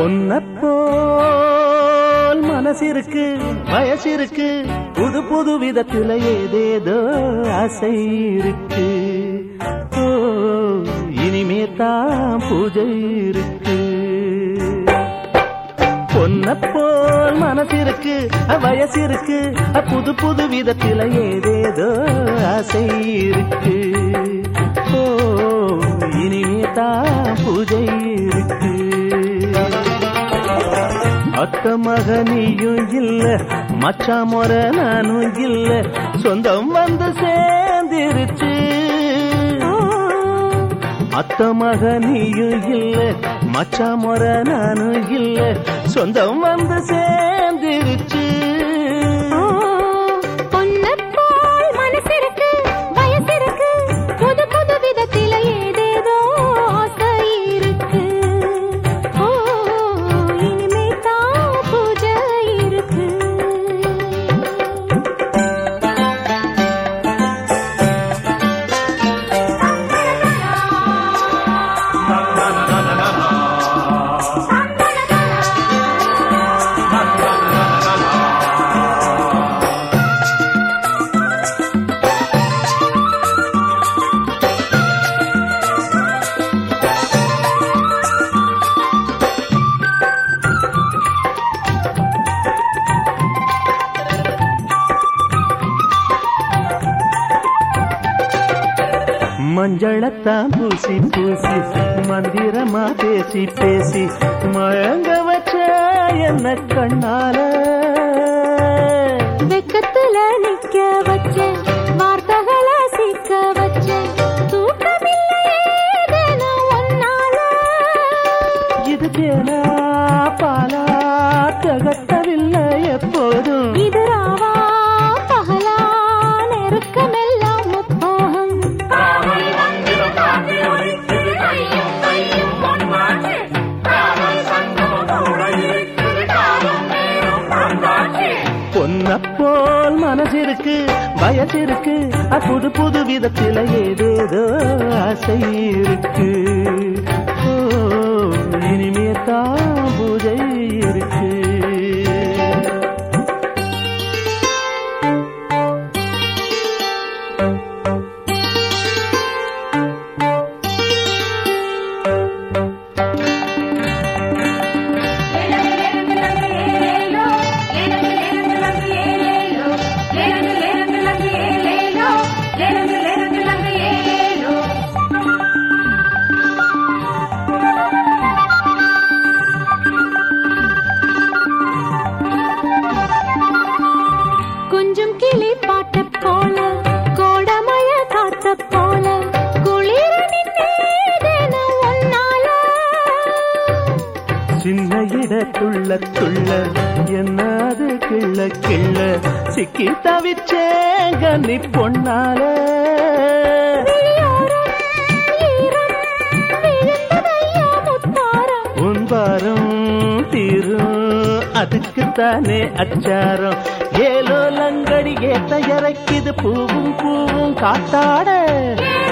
பொன்னப்போல் மனசிருக்கு வயசிருக்கு புது புது விதத்துல ஏதேதோ ஆசை இருக்கு ஓ இனிமே தான் பூஜை இருக்கு பொன்னப்போல் மனசிருக்கு வயசிருக்கு புது புது விதத்துல ஏதேதோ ஆசை இருக்கு ஓ இனிமே தான் பூஜை இருக்கு அத்த மகனியும் இல்ல மச்சா முறை நானும் இல்ல சொந்தம் வந்து சேர்ந்திருச்சு அத்த மகனியும் இல்ல மச்சா முறை நானும் இல்ல சொந்தம் வந்து சேர்ந்திருச்சு பொன்னப்போல் மனசிருக்கு வயசிருக்கு புது புது விதத்தில ஏதேதோ ஆசை இருக்கு ஓ இனிமே தான் பூஜை இருக்கு மஞ்சளத்தான் பூசி பூசி மந்திரமா பேசி பேசி மழங்க வச்ச என்ன கண்ணால வெக்கத்துல நிக்க வச்சேன் வார்த்தைகளை சிக்க வச்சேன் தூக்கமில்லையே தினம் ஒன்னால இது தேனா பாலா தகட்டவில்லை எப்போதும் இது ராவா பகலா நெருக்கமெல்லாம் முப்போகம் பொன்னப்போல் மனசிருக்கு வயசிருக்கு புது புது விதத்தில ஏதேதோ ஆசை இருக்கு ஓ இனிமே தான் பூஜை இருக்கு கொஞ்சம் கிளி பாட்ட போல கோடமய காத்த போல குளிர நின்னேதென ஒன்னால சின்ன இடத்துள்ள துள்ள என்ன அது கிள்ள கிள்ள சிக்கி தவிச்சேங்க நீ பொன்னால விழியோரம் ஈரம் விழுந்ததையா முத்தாரம் உன் வாரம் தீரும் அதுக்குத்தானே அச்சாரம் ஏலோ லங்கடி ஏத்த இறக்கிது பூவும் பூவும் காத்தாட ஏ